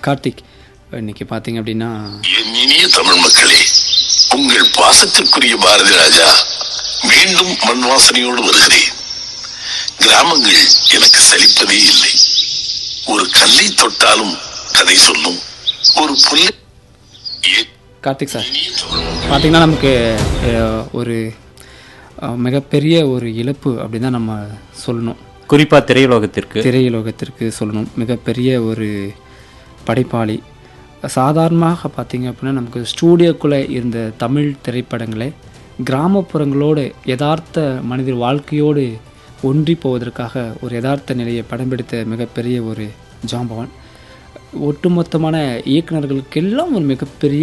கார்த்திக் இன்னைக்கு பார்த்தீங்க அப்படின்னா என் இனிய தமிழ் மக்களே உங்கள் பாசத்திற்குரிய பாரதி ராஜா மீண்டும் மண் வாசனையோடு வருகிறேன் கிராமங்கள் எனக்கு சலிப்பதே இல்லை ஒரு கல்லை தொட்டாலும் கதை சொல்லும் ஒரு புல்லை என் கார்த்திக் சார் இனிய தமிழ் பார்த்தீங்கன்னா நமக்கு அஹ், ஒரு அஹ், மிகப்பெரிய ஒரு இழப்பு அப்படின்னு தான் நம்ம சொல்லணும் குறிப்பா திரையுலகத்திற்கு திரையுலகத்திற்கு சொல்லணும் மிகப்பெரிய ஒரு படைப்பாளி சாதாரணமாக பார்த்தீங்க அப்படின்னா நமக்கு ஸ்டூடியோக்குள்ளே இருந்த தமிழ் திரைப்படங்களை கிராமப்புறங்களோடு யதார்த்த மனிதர் வாழ்க்கையோடு ஒன்றி போவதற்காக ஒரு யதார்த்த நிலையை படம் பிடித்த மிகப்பெரிய ஒரு ஜாம்பவான் ஒட்டுமொத்தமான இயக்குனர்களுக்கெல்லாம் ஒரு மிகப்பெரிய